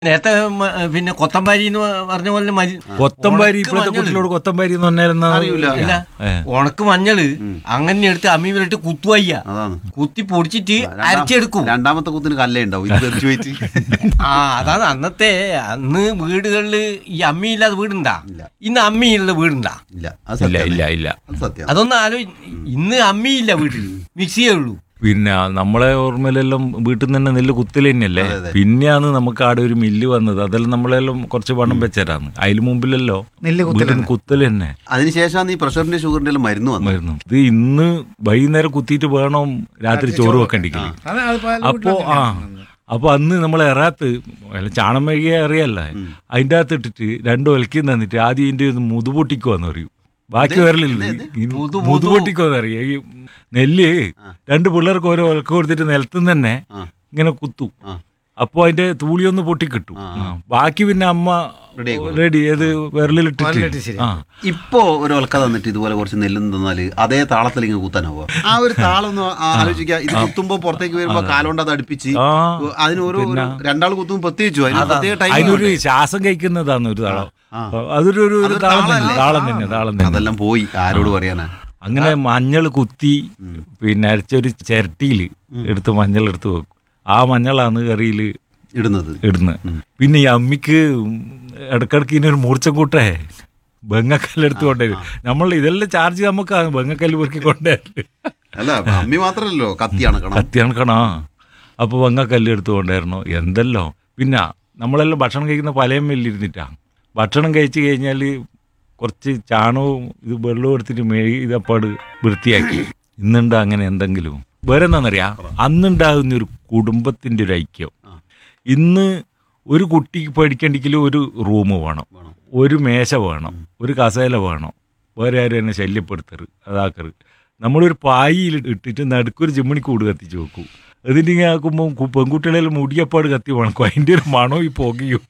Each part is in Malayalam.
നേരത്തെ മ- പിന്നെ കൊത്തമ്പാരി എന്ന് പറഞ്ഞ പോലെ മരി- കൊത്തമ്പാരി ഉണക്ക് ഇപ്പോഴത്തെ മഞ്ഞള്. കുട്ടികളോട് കൊത്തമ്പാരി എന്ന് പറഞ്ഞാൽ അറിയില്ല. ഇല്ല ഉണക്ക് മഞ്ഞള് അങ്ങനെ എടുത്ത് അമ്മീവിലിട്ട് കുത്തുവയ്യ അതാണ് കുത്തി പൊടിച്ചിട്ട് രണ്ടാം- അരച്ചെടുക്കും രണ്ടാമത്തെ കുത്തിന് കല്ലേ ഉണ്ടാവും ഇത് തെറിച്ച് പോയിട്ട് ആ അതാണ് അന്നത്തെ അന്ന് വീടുകളില് ഈ അമ്മിയില്ലാതെ വീടുണ്ടാ ഇല്ല. ഇന്ന് അമ്മിയുള്ള വീടുണ്ടാ ഇല്ല അത് ഇല്ല സത്യം ഇല്ല ഇല്ല അത് സത്യം അതൊന്നും ആലോ ഇന്ന് അമ്മിയില്ല വീട്ടിൽ മിക്സിയേ ഉള്ളൂ പിന്നെ നമ്മളെ ഓർമ്മയിലെല്ലാം വീട്ടിൽ നിന്ന് തന്നെ നെല്ല് കുത്തൽ തന്നെയല്ലേ അതെ, അതെ. പിന്നെയാണ് നമുക്ക് ആടെ ഒരു മില്ല് വന്നത് അതെല്ലാം നമ്മളെല്ലാം കുറച്ച് പണം വെച്ചരാന്ന് അതിന് മുമ്പിലല്ലോ നെല്ല് കുത്തൽ വീട്ടിൽ കുത്തൽ തന്നെ അതിനുശേഷമാണ് ഈ പ്രഷറിന്റെ ഷുഗറിന്റെ എല്ലാം മരുന്ന് വന്നത് മരുന്ന് ഇത് ഇന്ന് വൈകുന്നേരം കുത്തിയിട്ട് വേണം രാത്രി ചോറ് വെക്കണ്ടിക്കല് അത് അത് പല അപ്പോ ആ അപ്പൊ അന്ന് നമ്മൾ എറാത്ത് അല്ല ചാണം മെഴുകിയ അറിയല്ല അതിൻ്റെ അകത്ത് ഇട്ടിട്ട് രണ്ടു ഒലക്കി തന്നിട്ട് ആദ്യം ഇതിന്റെ ഒന്ന് മുതുപൊട്ടിക്കുവാന്ന് പറയും ബാക്കി വരലില്ല ഈ മുതു- മുതുപൊട്ടിക്കുവാന്ന് അറിയാം ഈ നെല്ല് രണ്ട് പിള്ളേർക്ക് ഓരോ ഒലക്ക കൊടുത്തിട്ട് നിലത്തുനിന്ന് തന്നെ ആ. ഇങ്ങനെ കുത്തു ആ. അപ്പൊ അതിന്റെ തൂളിയൊന്ന് പൊട്ടിക്കിട്ടും ആ. ആ. ബാക്കി പിന്നെ അമ്മ Ready ആയിക്കോളും. റെഡി ഏത് വിരലിലിട്ടിട്ട് വിരലിലിട്ട് ശരി. ആ ഇപ്പോ ഒരു ഒലക്ക തന്നിട്ട് ഇതുപോലെ കുറച്ച് നെല്ലും തന്നാല് അതേ താളത്തിൽ ഇങ്ങനെ കുത്താനാവുക ആ ഒരു താളം ഒന്ന് ആ- ആലോചിക്കുക ഇത് കുത്തുമ്പോ പുറത്തേക്ക് വരുമ്പോ കാലുകൊണ്ട് അത് അടുപ്പിച്ച് ആ. അതിന് ഓരോ രണ്ടാൾ കുത്തുമ്പോൾ പ്രത്യേകിച്ചു അതിന് പ്രത്യേക ടൈം അതിനൊരു ശ്വാസം കഴിക്കുന്നതാണ് ഒരു താളം ആ. അതൊരു ഒരു ഒരു അതൊരു താളം തന്നെ താളമല്ലേ? താളം തന്നെ താളം തന്നെ അതെല്ലാം പോയി ആരോട് പറയാനാ അങ്ങനെ മഞ്ഞൾ കുത്തി പിന്നെ അരച്ചൊരു ചിരട്ടിയിൽ എടുത്ത് മഞ്ഞൾ എടുത്ത് വെക്കും ആ മഞ്ഞളാണ് കറിയിൽ ഇടുന്നത് ഇടുന്നത് പിന്നെ ഈ അമ്മിക്ക് ഇടക്കിടക്ക് ഇതിനൊരു മൂർച്ചക്കൂട്ടേ ബെങ്ങക്കല്ല് എടുത്ത് കൊണ്ടുവരും നമ്മൾ ഇതെല്ലാം ചാർജ് നമുക്കാണ് ബെങ്ങക്കല്ല് പെറുക്കി കൊണ്ടുവരല് അല്ല അമ്മി മാത്രല്ലല്ലോ കത്തിയാണ് കണം കത്തി കണക്കണോ അപ്പോൾ ബെങ്ങക്കല്ല് എടുത്ത് കൊണ്ടുവരണോ എന്തല്ലോ പിന്നെ നമ്മളെല്ലാം ഭക്ഷണം കഴിക്കുന്ന പലയും ഇരുന്നിട്ടാ ഭക്ഷണം കഴിച്ച് കഴിഞ്ഞാൽ കുറച്ച് ചാണകവും ഇത് വെള്ളവും എടുത്തിട്ട് മെഴുകി ഇതപ്പാട് വൃത്തിയാക്കി ഇന്നുണ്ട് അങ്ങനെ എന്തെങ്കിലും വേറെ എന്താണെന്നറിയാം അന്നുണ്ടാകുന്ന ഒരു കുടുംബത്തിൻ്റെ ഒരു ഐക്യം ഇന്ന് ഒരു കുട്ടിക്ക് പഠിക്കണ്ടെങ്കിൽ ഒരു റൂം വേണം വേണം. ഒരു മേശ വേണം ഒരു കസേല വേണം വേറെ ആരും എന്നെ ശല്യപ്പെടുത്തരുത് അതാക്കരുത് നമ്മളൊരു പായിൽ ഇട്ടിട്ട് നടുക്കൊരു ചിമ്മണി കൂട് കത്തിച്ച് വെക്കും അതിൻ്റെ ഇങ്ങനെ ആക്കുമ്പോൾ പെൺകുട്ടികളെല്ലാം മുടിയപ്പാട് കത്തി വണക്കും അതിൻ്റെ ഒരു മണവും ഈ പുകയും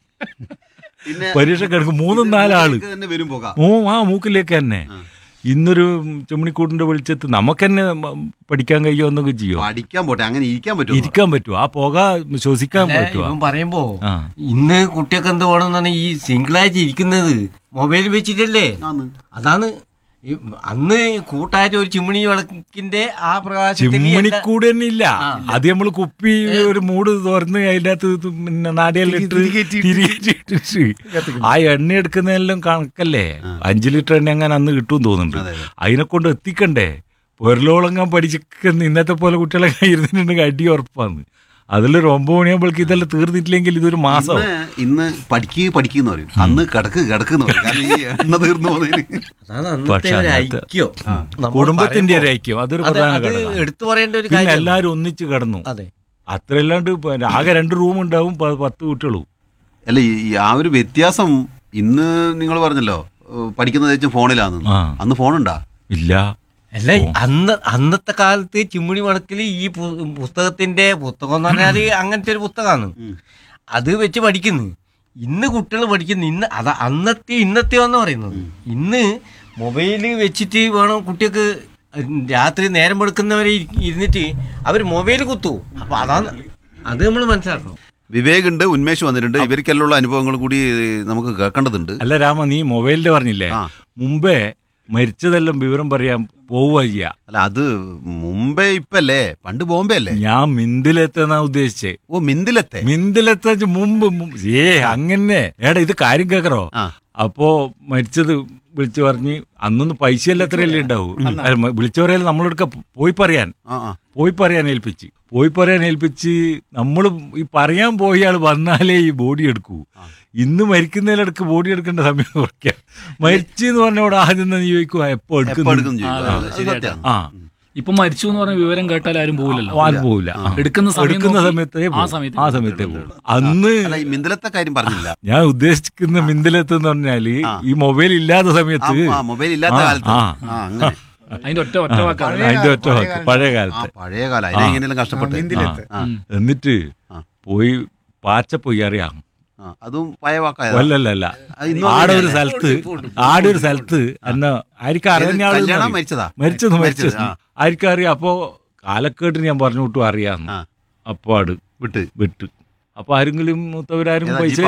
പിന്നെ പരീക്ഷ കിടക്കും മൂന്നും നാലാള് ഇതിലേക്ക് തന്നെ വരും പോകാം മൂ ആ മൂക്കിലേക്ക് തന്നെ ഇന്നൊരു ചിമ്മണിക്കൂടിന്റെ വെളിച്ചത്ത് നമുക്ക് തന്നെ പഠിക്കാൻ കഴിയുമോ എന്നൊക്കെ ചെയ്യോ പഠിക്കാൻ പോട്ടെ അങ്ങനെ ഇരിക്കാൻ പറ്റുമോ ഇരിക്കാൻ പറ്റുമോ ആ പുക ശ്വസിക്കാൻ പറ്റുമോ ഇവൻ പറയുമ്പോ ആ ഇന്ന് കുട്ടിയൊക്കെ എന്ത് വേണമെന്നാണ് ഈ സിംഗിളായിട്ട് ഇരിക്കുന്നത് മൊബൈൽ വെച്ചിട്ടല്ലേ ആന്ന്. അതാണ് ഈ അന്ന് കൂട്ടായിട്ട് ഒരു ചിമ്മിണി വിളക്കിന്റെ ആ പ്രകാശത്തിൽ എല്ലാ- ചിമ്മണിക്കൂട് തന്നെ ഇല്ല അത് നമ്മൾ കുപ്പി ഒരു മൂട് തുറന്ന് അതിൻ്റെ അകത്ത് ഇത് പിന്നെ നാടിയെല്ലാം ഇട്ട് തിരികെ ആ എണ്ണ എടുക്കുന്നതെല്ലാം കണക്കല്ലേ അഞ്ചു ലിറ്റർ എണ്ണ അങ്ങനെ അന്ന് കിട്ടും തോന്നുന്നുണ്ട് അതിനെ കൊണ്ട് എത്തിക്കണ്ടേ പൊരലോളങ്ങാൻ പഠിച്ചിരിക്കുന്ന ഇന്നത്തെ പോലെ കുട്ടികളെ ഇരുന്നിട്ടുണ്ടെങ്കിൽ അടി ഉറപ്പാന്ന് അതിലൊരു ഒമ്പത് മണിയാകുമ്പോഴേക്ക് ഇതെല്ലാം തീർന്നിട്ടില്ലെങ്കിൽ ഇതൊരു മാസം ഇന്ന് ഇന്ന് പഠിക്കുക പഠിക്കുന്ന പറയും അന്ന് കിടക്ക് കിടക്കുന്ന പറയും കാരണം ഈ എണ്ണ തീർന്നു പോകുന്നതിന് അതാണ് അന്നത്തെ പക്ഷെ ഒരു അന്നത്തെ ഐക്യം നമ്മൾ കുടുംബത്തിന്റെ ഒരു പറയുമ്പോ ഐക്യം അതൊരു അത് പ്രധാന അത് ഘടകം എടുത്തു പറയേണ്ട ഒരു പിന്നെ കാര്യം എല്ലാവരും ഒന്നിച്ച് കിടന്നു അതെ അത്രയല്ലാണ്ട് ഇപ്പൊ ആകെ രണ്ട് റൂം ഉണ്ടാവും പ- പത്ത് കുട്ടികളും അല്ല ഈ ഈ ആ ഒരു വ്യത്യാസം ഇന്ന് നിങ്ങൾ പറഞ്ഞല്ലോ ഏഹ് പഠിക്കുന്നത് വെച്ചാൽ ഫോണിലാന്ന് ആ. അന്ന് ഫോണുണ്ടാ ഇല്ല അല്ല അന്ന് അന്നത്തെ കാലത്ത് ചിമ്മിണി വണക്കില് ഈ പു- പുസ്തകത്തിന്റെ പുസ്തകം എന്ന് പറഞ്ഞാല് അങ്ങനത്തെ ഒരു പുസ്തകമാണ് അത് വെച്ച് പഠിക്കുന്നു ഇന്ന് കുട്ടികൾ പഠിക്കുന്നു ഇന്ന് അത് അന്നത്തെ ഇന്നത്തെ എന്ന് പറയുന്നത് ഇന്ന് മൊബൈല് വെച്ചിട്ട് വേണം കുട്ടികൾക്ക് രാത്രി നേരം വെളുക്കുന്നവരെ ഇരി- ഇരുന്നിട്ട് അവർ മൊബൈൽ കുത്തു അപ്പൊ അതാണ് അത് നമ്മൾ മനസ്സിലാക്കണം വിവേക് ഉണ്ട് ഉന്മേഷ് വന്നിട്ടുണ്ട് ഇവർക്കെല്ലാം അനുഭവങ്ങൾ കൂടി നമുക്ക് കേൾക്കേണ്ടതുണ്ട് അല്ല രാമ നീ മൊബൈലിന്റെ പറഞ്ഞില്ലേ ആ. മുമ്പേ മരിച്ചതെല്ലാം വിവരം പറയാൻ പോവുക ചെയ്യാ അല്ല അത് മുംബൈ ഇപ്പല്ലേ പണ്ട് ബോംബെ അല്ലേ ഞാൻ മിന്തിലെത്താന്നാ ഉദ്ദേശിച്ചേ ഓ മിന്തിലത്തെ മിന്തിലെത്ത മുമ്പ് മുമ്പ് ഏ അങ്ങനെ എടാ ഇത് കാര്യം കേക്കറോ ആ. അപ്പോ മരിച്ചത് വിളിച്ചു പറഞ്ഞ് അന്നൊന്നും പൈസ എല്ലാം എത്രയല്ലേ ഉണ്ടാവും വിളിച്ചു പറയാൻ നമ്മളെടുക്ക പോയി പറയാൻ ആ ആ പോയി പറയാൻ ഏൽപ്പിച്ച് പോയി പറയാൻ ഏൽപ്പിച്ച് നമ്മൾ ഈ പറയാൻ പോയ ആൾ വന്നാലേ ഈ ബോഡി എടുക്കൂ ഇന്ന് മരിക്കുന്നതിലിടക്ക് ബോഡി എടുക്കേണ്ട സമയം കുറയ്ക്കാം മരിച്ചു എന്ന് പറഞ്ഞോട് ആദ്യം തന്നെ ചോദിക്കുക എപ്പോ എപ്പോ എടുക്കും എടുക്കുന്നു ചെയ്യും. ആ, അത് ശരിയാട്ടാ. സത്യാണ്. ആ ഇപ്പൊ മരിച്ചു എന്ന് പറഞ്ഞ വിവരം കേട്ടാൽ ആരും പോവില്ലല്ലോ ആരും പോവില്ല ആ. എടുക്കുന്ന സമയം എടുക്കുന്ന നോക്കി സമയത്തേ ആ പോവും. സമയത്ത് ആ സമയത്തേ പോകും അന്ന് അല്ല ഈ മിന്തിലത്തെ കാര്യം പറഞ്ഞില്ല ഞാൻ ഉദ്ദേശിക്കുന്ന മിന്തിലെത്ത് എന്ന് പറഞ്ഞാല് ഈ മൊബൈൽ ഇല്ലാത്ത സമയത്ത് ആ മൊബൈൽ ഇല്ലാത്ത ആ, കാലത്ത് ആ. ആ അങ്ങനെ അതിന്റെ ഒറ്റ ഒറ്റ വാക്കാണ് അതിന്റെ ഒറ്റ വാക്ക് പഴയ ആ കാലത്ത് പഴയ കാലം അതിനെ എങ്ങനെയെല്ലാം കഷ്ടപ്പെട്ട് മിന്തിലെത്ത്. ആ, എന്നിട്ട് ആ. പോയി പാച്ച പോയി അറിയാം ആ, അതും പഴയ വാക്കായ അല്ലല്ല അത് ഇന്നും ആടെ ഒരു അങ്ങനെയല്ലേ? സ്ഥലത്ത് ആടെ ഒരു സ്ഥലത്ത് എന്നാ ആർക്കും അറിയുന്ന ആള് കല്യാണം അറിയും. മരിച്ചതാ? മരിച്ചത് മരിച്ചത്, മരിച്ചത് ആ. ആർക്കും അറിയാം അപ്പോ കാലക്കേട്ട് ഞാൻ പറഞ്ഞു വിട്ടു അറിയാന്ന് ആ. അപ്പൊ ആട് വിട്ട് വിട്ട് അപ്പൊ ആരെങ്കിലും മൂത്തവരാരും ഏതാ പൈസ ജീപ്പാ?